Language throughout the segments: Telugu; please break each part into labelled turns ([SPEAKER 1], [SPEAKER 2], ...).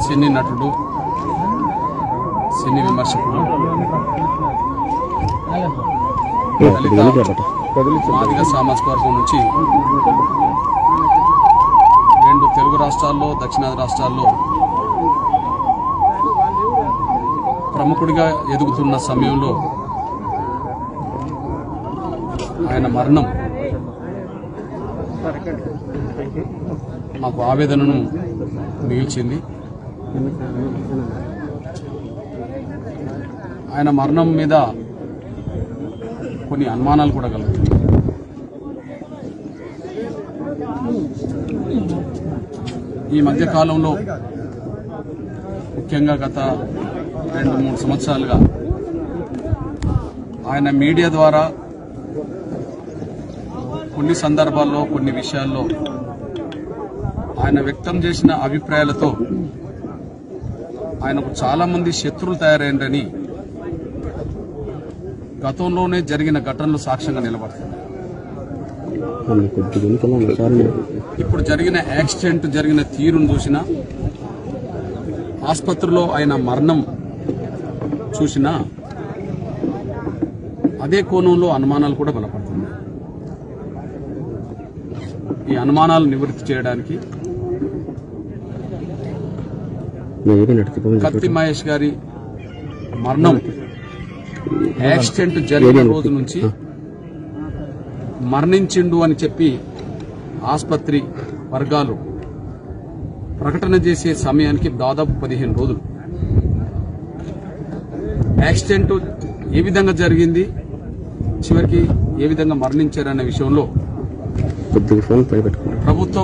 [SPEAKER 1] సినీ నటుడు సినీ విమర్శకుడు దళిత మాదిగ సామాజిక వర్గం నుంచి రెండు తెలుగు రాష్ట్రాల్లో దక్షిణాది రాష్ట్రాల్లో ప్రముఖుడిగా ఎదుగుతున్న సమయంలో ఆయన మరణం మాకు ఆవేదనను మిగిల్చింది ఆయన మరణం మీద కొన్ని అనుమానాలు కూడా కలుగుతాయి ఈ మధ్య కాలంలో ముఖ్యంగా గత రెండు మూడు సంవత్సరాలుగా ఆయన మీడియా ద్వారా కొన్ని సందర్భాల్లో కొన్ని విషయాల్లో ఆయన వ్యక్తం చేసిన అభిప్రాయాలతో ఆయనకు చాలా మంది శత్రువులు తయారైందని గతంలోనే జరిగిన ఘటనలు సాక్ష్యంగా నిలబడుతుంది ఇప్పుడు జరిగిన యాక్సిడెంట్ జరిగిన తీరును చూసినా ఆసుపత్రిలో ఆయన మరణం చూసినా అదే కోణంలో అనుమానాలు కూడా బలపడుతున్నాయి ఈ అనుమానాలు నివృత్తి చేయడానికి కత్తి మహేష్ గారి మరణం యాక్సిడెంట్ జరిగిన రోజు నుంచి మరణించిండు అని చెప్పి ఆసుపత్రి వర్గాలు ప్రకటన చేసే సమయానికి దాదాపు పదిహేను రోజులు యాక్సిడెంట్ ఏ విధంగా జరిగింది చివరికి ఏ విధంగా మరణించారనే విషయంలో
[SPEAKER 2] కొద్దిగా ఫోన్ పై పెట్టుకున్నాడు
[SPEAKER 1] ప్రభుత్వం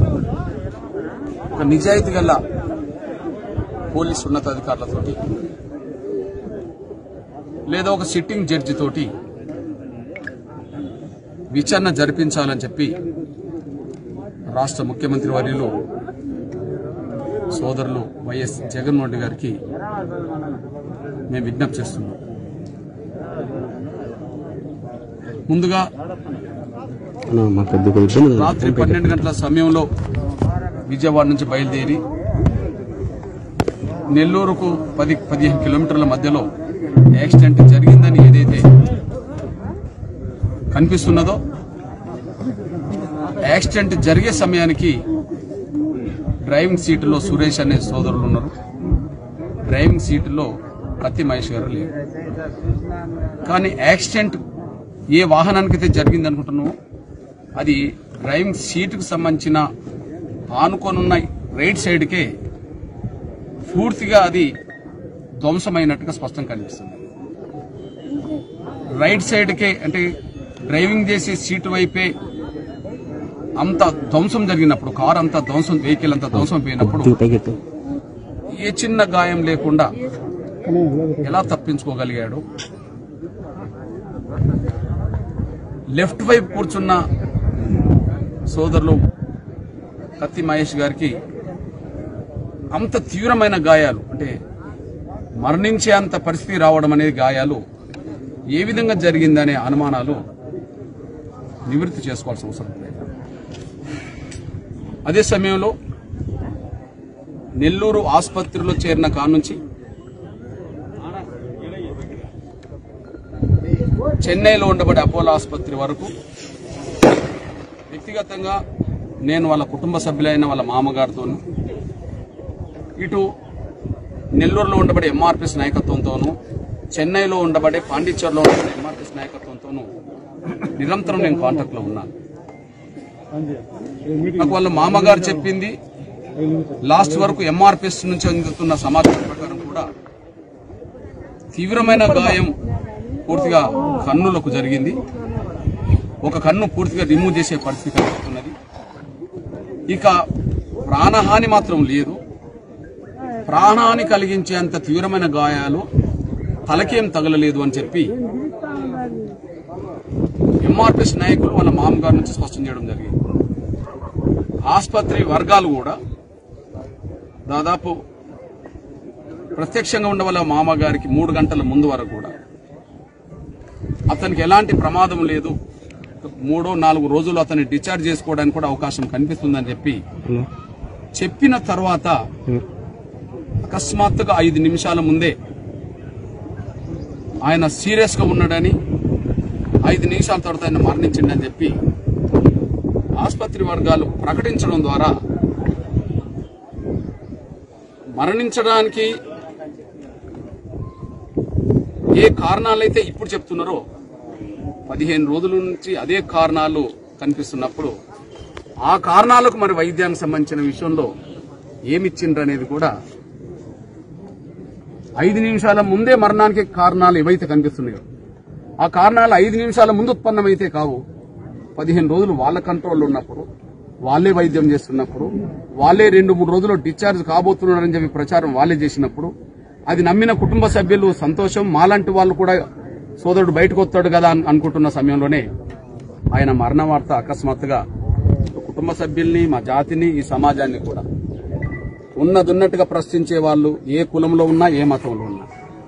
[SPEAKER 1] ఒక నిజాయితీ గల పోలీస్ ఉన్నతాధికారులతోటి లేదా ఒక సిట్టింగ్ జడ్జి తోటి విచారణ జరిపించాలని చెప్పి రాష్ట్ర ముఖ్యమంత్రి వర్యులు సోదరులు వైఎస్ జగన్మోహన్ రెడ్డి గారికి మేము విజ్ఞప్తి చేస్తున్నాం ముందుగా
[SPEAKER 2] అన్న, మాకు కొద్దిగా ఇబ్బంది ఉంది.
[SPEAKER 1] రాత్రి పన్నెండు గంటల సమయంలో విజయవాడ నుంచి బయలుదేరి నెల్లూరుకు పది పదిహేను కిలోమీటర్ల మధ్యలో యాక్సిడెంట్ జరిగిందని ఏదైతే కనిపిస్తున్నదో యాక్సిడెంట్ జరిగే సమయానికి డ్రైవింగ్ సీటులో సురేష్ అనే సోదరులు ఉన్నారు డ్రైవింగ్ సీటులో కత్తి మహేష్ గారు లేరు కానీ యాక్సిడెంట్ ఏ వాహనానికైతే జరిగింది అనుకుంటున్నామో అది డ్రైవింగ్ సీటుకు సంబంధించిన ఆనుకొనున్న రైట్ సైడ్కే పూర్తిగా అది ధ్వంసమైనట్టుగా స్పష్టం కనిపిస్తుంది రైట్ సైడ్కే అంటే డ్రైవింగ్ చేసే సీటు వైపే అంత ధ్వంసం జరిగినప్పుడు కారు అంత ధ్వంసం వెహికల్ అంత ధ్వంసం అయిపోయినప్పుడు
[SPEAKER 2] కొద్దిగా పైకి ఎత్తు.
[SPEAKER 1] ఏ చిన్న గాయం లేకుండా ఎలా తప్పించుకోగలిగాడు లెఫ్ట్ వైపు కూర్చున్న సోదరులు కత్తి మహేష్ గారికి అంత తీవ్రమైన గాయాలు అంటే మరణించే అంత పరిస్థితి రావడం అనేది గాయాలు ఏ విధంగా జరిగిందనే అనుమానాలు నివృత్తి చేసుకోవాల్సిన అవసరం ఉంది అదే సమయంలో నెల్లూరు ఆసుపత్రిలో చేరిన కానుంచి చెన్నైలో ఉండబడే అపోలో ఆసుపత్రి వరకు వ్యక్తిగతంగా నేను వాళ్ళ కుటుంబ సభ్యులైన వాళ్ళ మామగారితో ఇటు నెల్లూరులో ఉండబడే ఎంఆర్పిఎస్ నాయకత్వంతోనూ చెన్నైలో ఉండబడే పాండిచ్చేరిలో ఉండబడే ఎంఆర్పిఎస్ నాయకత్వంతోనూ నిరంతరం నేను కాంటాక్ట్లో ఉన్నాను నాకు వాళ్ళ మామగారు చెప్పింది లాస్ట్ వరకు ఎంఆర్పిఎస్ నుంచి అందుతున్న సమాచారం ప్రకారం కూడా తీవ్రమైన గాయం పూర్తిగా కన్నులకు జరిగింది ఒక కన్ను పూర్తిగా రిమూవ్ చేసే పరిస్థితి కలుగుతున్నది ఇక ప్రాణహాని మాత్రం లేదు ప్రాణహాని కలిగించేంత తీవ్రమైన గాయాలు తలకేం తగలలేదు అని చెప్పి ఎంఆర్పిఎస్ నాయకులు వాళ్ళ మామగారి నుంచి స్పష్టం చేయడం జరిగింది ఆసుపత్రి వర్గాలు కూడా దాదాపు ప్రత్యక్షంగా ఉన్న వాళ్ళ మామగారికి మూడు గంటల ముందు వరకు కూడా అతనికి ఎలాంటి ప్రమాదం లేదు మూడో నాలుగు రోజులు అతన్ని డిశ్చార్జ్ చేసుకోవడానికి కూడా అవకాశం కనిపిస్తుందని చెప్పి
[SPEAKER 2] అన్న,
[SPEAKER 1] చెప్పిన తర్వాత
[SPEAKER 2] అన్న,
[SPEAKER 1] అకస్మాత్తుగా ఐదు నిమిషాల ముందే ఆయన సీరియస్ గా ఉన్నాడని ఐదు నిమిషాల తర్వాత ఆయన మరణించిండని చెప్పి ఆసుపత్రి వర్గాలు ప్రకటించడం ద్వారా మరణించడానికి ఏ కారణాలైతే ఇప్పుడు చెప్తున్నారో పదిహేను రోజుల నుంచి అదే కారణాలు కనిపిస్తున్నప్పుడు ఆ కారణాలకు మరి వైద్యానికి సంబంధించిన విషయంలో ఏమిచ్చిండ్రు అనేది కూడా ఐదు నిమిషాల ముందే మరణానికి కారణాలు ఏవైతే కనిపిస్తున్నాయో ఆ కారణాలు ఐదు నిమిషాల ముందు ఉత్పన్నమైతే కావు పదిహేను రోజులు వాళ్ళ కంట్రోల్లో ఉన్నప్పుడు వాళ్ళే వైద్యం చేస్తున్నప్పుడు వాళ్ళే రెండు మూడు రోజులు డిశ్చార్జ్ కాబోతున్నారని చెప్పి ప్రచారం వాళ్ళే చేసినప్పుడు అది నమ్మిన కుటుంబ సభ్యులు సంతోషం మాలాంటి వాళ్ళు కూడా సోదరుడు బయటకు వస్తాడు కదా అని అనుకుంటున్న సమయంలోనే ఆయన మరణ వార్త అకస్మాత్తుగా కుటుంబ సభ్యుల్ని మా జాతిని ఈ సమాజాన్ని కూడా ఉన్నదున్నట్టుగా ప్రశ్నించే వాళ్ళు ఏ కులంలో ఉన్నా ఏ మతంలో ఉన్నా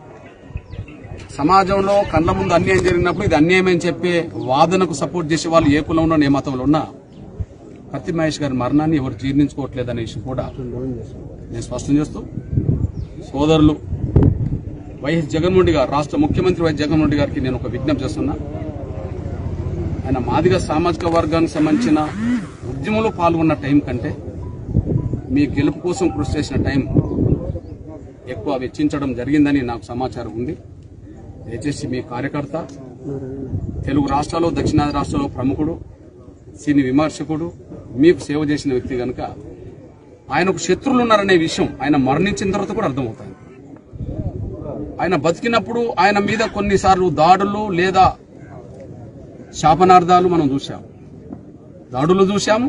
[SPEAKER 1] సమాజంలో కళ్ళ ముందు అన్యాయం జరిగినప్పుడు ఇది అన్యాయం అని చెప్పే వాదనకు సపోర్ట్ చేసే వాళ్ళు ఏ కులంలో ఏ మతంలో ఉన్నా కత్తి మహేష్ గారి మరణాన్ని ఎవరు జీర్ణించుకోవట్లేదనే విషయం కూడా నేను స్పష్టం చేస్తూ సోదరులు వైఎస్ జగన్మోహన్ రెడ్డి గారు రాష్ట్ర ముఖ్యమంత్రి వైఎస్ జగన్మోహన్ రెడ్డి గారికి నేను ఒక విజ్ఞప్తి చేస్తున్నా ఆయన మాదిగ సామాజిక వర్గానికి సంబంధించిన ఉద్యమంలో పాల్గొన్న టైం కంటే మీ గెలుపు కోసం కృషి చేసిన టైం ఎక్కువ వెచ్చించడం జరిగిందని నాకు సమాచారం ఉంది దయచేసి మీ కార్యకర్త తెలుగు రాష్ట్రాల్లో దక్షిణాది రాష్ట్రాల్లో ప్రముఖుడు సినీ విమర్శకుడు మీకు సేవ చేసిన వ్యక్తి కనుక ఆయనకు శత్రువులు ఉన్నారనే విషయం ఆయన మరణించిన తర్వాత కూడా అర్థమవుతుంది ఆయన బతికినప్పుడు ఆయన మీద కొన్నిసార్లు దాడులు లేదా శాపనార్థాలు మనం చూశాం దాడులు చూశాము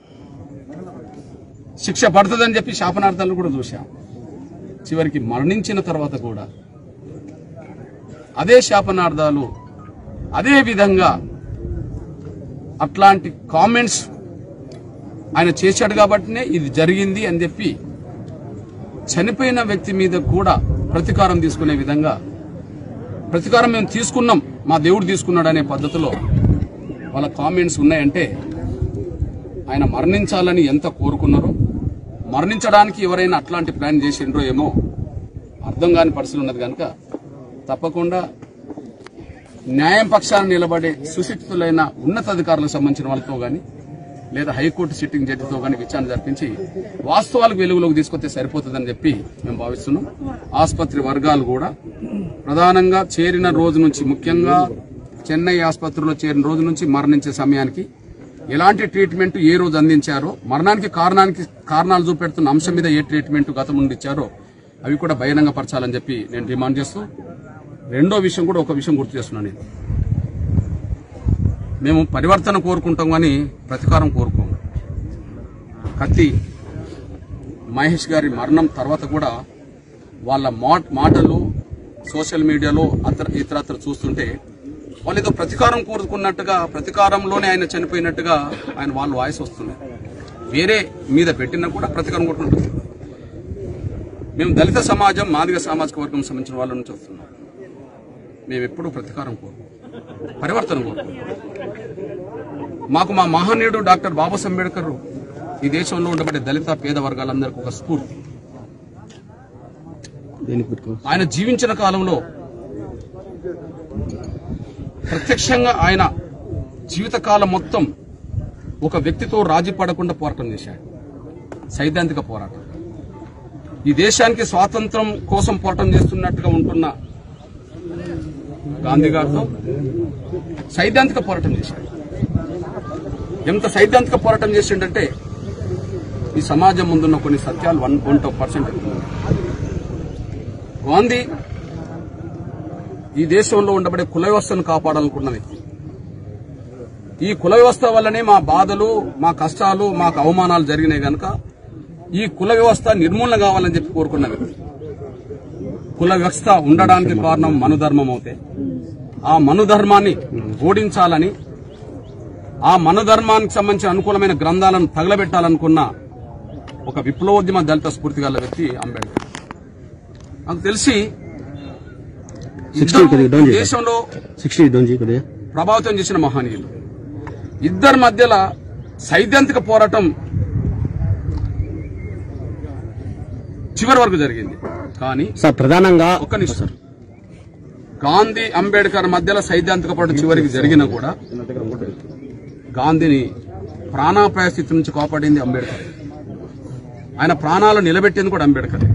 [SPEAKER 1] శిక్ష పడుతుందని చెప్పి శాపనార్థాలు కూడా చూశాం చివరికి మరణించిన తర్వాత కూడా అదే శాపనార్థాలు అదే విధంగా అట్లాంటి కామెంట్స్ ఆయన చేశాడు కాబట్టినే ఇది జరిగింది అని చెప్పి చనిపోయిన వ్యక్తి మీద కూడా ప్రతీకారం తీసుకునే విధంగా ప్రతీకారం మేము తీసుకున్నాం మా దేవుడు తీసుకున్నాడు అనే పద్ధతిలో వాళ్ళ కామెంట్స్ ఉన్నాయంటే ఆయన మరణించాలని ఎంత కోరుకున్నారో మరణించడానికి ఎవరైనా అట్లాంటి ప్లాన్ చేసిండ్రో ఏమో అర్థం కాని పరిస్థితి ఉన్నది కనుక తప్పకుండా న్యాయం పక్షాన నిలబడే సుశిక్షితులైన ఉన్నతాధికారులకు సంబంధించిన వాళ్ళతో గాని లేదా హైకోర్టు సిట్టింగ్ జడ్జితో గాని విచారణ జరిపించి వాస్తవాలకు వెలుగులోకి తీసుకొస్తే సరిపోతుందని చెప్పి మేము భావిస్తున్నాం ఆసుపత్రి వర్గాలు కూడా ప్రధానంగా చేరిన రోజు నుంచి ముఖ్యంగా చెన్నై ఆసుపత్రిలో చేరిన రోజు నుంచి మరణించే సమయానికి ఎలాంటి ట్రీట్మెంట్ ఏ రోజు అందించారో మరణానికి కారణానికి కారణాలు చూపెడుతున్న అంశం మీద ఏ ట్రీట్మెంట్ గతం నుండి ఇచ్చారో అవి కూడా బహిరంగ పరచాలని చెప్పి నేను డిమాండ్ చేస్తూ రెండో విషయం కూడా ఒక విషయం గుర్తు చేస్తున్నాను నేను మేము పరివర్తన కోరుకుంటాం కానీ ప్రతీకారం కోరుకోము కత్తి మహేష్ గారి మరణం తర్వాత కూడా వాళ్ళ మా- మాటలు సోషల్ మీడియాలో అతర ఇతరత్ర చూస్తుంటే వాళ్ళు ఏదో ప్రతీకారం కోరుకున్నట్టుగా ప్రతీకారంలోనే ఆయన చనిపోయినట్టుగా ఆయన వాళ్ళ వాయిస్ వస్తున్నాయి వేరే మీద పెట్టినా కూడా ప్రతీకారం కొట్టుకుంటుంది మేము దళిత సమాజం మాదిగ సామాజిక వర్గం సంబంధించిన వాళ్ళ నుంచి వస్తున్నాం మేము ఎప్పుడూ ప్రతీకారం కోరు పరివర్తన కోరుకుంటాం మాకు మా మహనీయుడు డాక్టర్ బాబాసాహెబ్ అంబేద్కర్ ఈ దేశంలో ఉండబడే దళిత పేద వర్గాలందరికీ ఒక స్ఫూర్తి
[SPEAKER 2] దేనికి పెట్టుకో
[SPEAKER 1] ఆయన జీవించిన కాలంలో ప్రత్యక్షంగా ఆయన జీవితకాలం మొత్తం ఒక వ్యక్తితో రాజీ పడకుండా పోరాటం చేశాడు సైద్ధాంతిక పోరాటం ఈ దేశానికి స్వాతంత్రం కోసం పోరాటం చేస్తున్నట్టుగా ఉంటున్న గాంధీ గారితో సైద్ధాంతిక పోరాటం చేశాడు ఎంత సైద్ధాంతిక పోరాటం చేసిండంటే ఈ సమాజం ముందున్న కొన్ని సత్యాలు వన్ వన్ పర్సెంట్ గాంధీ ఈ దేశంలో ఉండబడే కుల వ్యవస్థను కాపాడాలనుకున్న వ్యక్తి ఈ కుల వ్యవస్థ వల్లనే మా బాధలు మా కష్టాలు మాకు అవమానాలు జరిగినాయి గనక ఈ కుల వ్యవస్థ నిర్మూలన కావాలని చెప్పి కోరుకున్న వ్యక్తి కుల వ్యవస్థ ఉండడానికి కారణం మనుధర్మం అవుతే ఆ మనుధర్మాన్ని ఓడించాలని ఆ మనుధర్మానికి సంబంధించిన అనుకూలమైన గ్రంథాలను తగలబెట్టాలనుకున్న ఒక విప్లవోద్యమ దళిత స్ఫూర్తి గల వ్యక్తి అంబేద్కర్ నాకు తెలిసి
[SPEAKER 2] సిక్స్టీ కొద్దిగా డౌన్ చేయండి
[SPEAKER 1] దేశంలో
[SPEAKER 2] సిక్స్టీ డౌన్ చేయి కొద్దిగా
[SPEAKER 1] ప్రభావితం చేసిన మహనీయులు ఇద్దరి మధ్యలో సైద్ధాంతిక పోరాటం చివరి వరకు జరిగింది కానీ
[SPEAKER 2] సార్ ప్రధానంగా
[SPEAKER 1] ఒక్క నిమిషం గాంధీ అంబేద్కర్ మధ్యలో సైద్ధాంతిక పోరాటం చివరికి జరిగినా కూడా గాంధీని ప్రాణాపాయ స్థితి నుంచి కాపాడింది అంబేద్కర్ ఆయన ప్రాణాలు నిలబెట్టింది కూడా అంబేద్కర్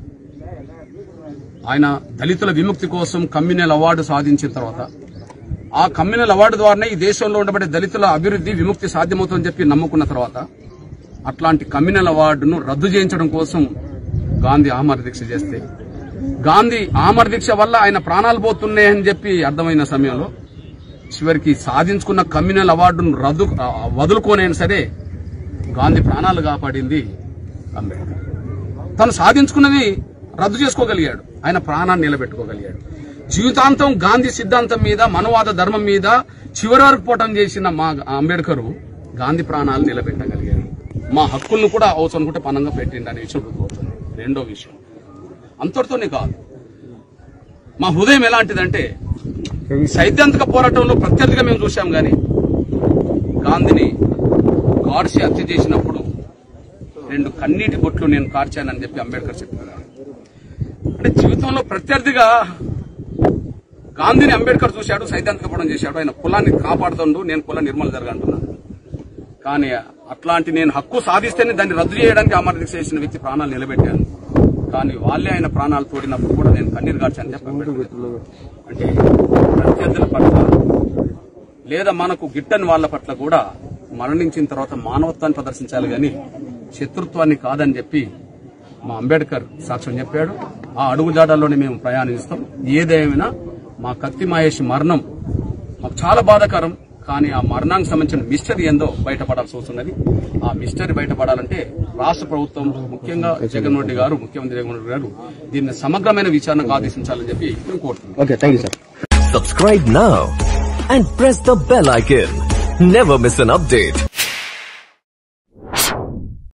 [SPEAKER 1] ఆయన దళితుల విముక్తి కోసం కమ్యూనల్ అవార్డు సాధించిన తర్వాత ఆ కమ్యూనల్ అవార్డు ద్వారానే ఈ దేశంలో ఉండబడే దళితుల అభివృద్ధి విముక్తి సాధ్యమవుతుందని చెప్పి నమ్ముకున్న తర్వాత అట్లాంటి కమ్యూనల్ అవార్డును రద్దు చేయించడం కోసం గాంధీ ఆమర దీక్ష చేస్తే గాంధీ ఆమర దీక్ష వల్ల ఆయన ప్రాణాలు పోతున్నాయని చెప్పి అర్థమైన సమయంలో చివరికి సాధించుకున్న కమ్యూనల్ అవార్డును రద్దు ఆ, వదులుకోనైనా సరే గాంధీ ప్రాణాలు కాపాడింది అంబేద్కర్ తను సాధించుకున్నది రద్దు చేసుకోగలిగాడు ఆయన ప్రాణాన్ని నిలబెట్టుకోగలిగాడు జీవితాంతం గాంధీ సిద్ధాంతం మీద మనవాద ధర్మం మీద చివరి వరకు పోటం చేసిన మా అంబేద్కర్ గాంధీ ప్రాణాలు నిలబెట్టగలిగాడు మా హక్కులను కూడా అవసరం అనుకుంటే పనంగా పెట్టిండి అనే విషయం గుర్తుపోతుంది రెండో విషయం అంతటితోనే కాదు మా హృదయం ఎలాంటిదంటే సైద్ధాంతిక పోరాటంలో ప్రత్యర్థిగా మేము చూశాం గాని గాంధీని గాడ్సే హత్య చేసినప్పుడు రెండు కన్నీటి బొట్లు నేను కార్చానని చెప్పి అంబేద్కర్ చెప్పారు అంటే జీవితంలో ప్రత్యర్థిగా గాంధీని అంబేద్కర్ చూశాడు సైద్ధాంతిక పోవడం చేశాడు ఆయన కులాన్ని కాపాడుతుండు నేను కుల నిర్మల జరగంటున్నాను కానీ అట్లాంటి నేను హక్కు సాధిస్తేనే దాన్ని రద్దు చేయడానికి అమర దీక్ష చేసిన వ్యక్తి ప్రాణాలు నిలబెట్టాను కానీ వాళ్ళే ఆయన ప్రాణాలు తోడినప్పుడు కూడా నేను కన్నీరు కార్చాను చెప్పి అంబేద్కర్ చెప్పారు. అంటే ప్రత్యర్థుల పట్ల లేదా మనకు గిట్టని వాళ్ళ పట్ల కూడా మరణించిన తర్వాత మానవత్వాన్ని ప్రదర్శించాలి గాని శత్రుత్వాన్ని కాదని చెప్పి మా అంబేద్కర్ సాక్ష్యం చెప్పాడు ఆ అడుగుజాడల్లోనే మేము ప్రయాణిస్తాం ఏదేమైనా మా కత్తి మహేష్ మరణం మాకు చాలా బాధాకరం కానీ ఆ మరణానికి సంబంధించిన మిస్టరీ ఏందో బయటపడాల్సి వస్తున్నది ఆ మిస్టరీ బయటపడాలంటే రాష్ట్ర ప్రభుత్వం ముఖ్యంగా జగన్మోహన్ రెడ్డి గారు ముఖ్యమంత్రి జగన్మోహన్ రెడ్డి గారు దీన్ని సమగ్రమైన విచారణకు ఆదేశించాలని చెప్పి మేము కోరుతున్నాం
[SPEAKER 2] okay thank you sir
[SPEAKER 3] Subscribe now and press the bell icon. Never miss an update.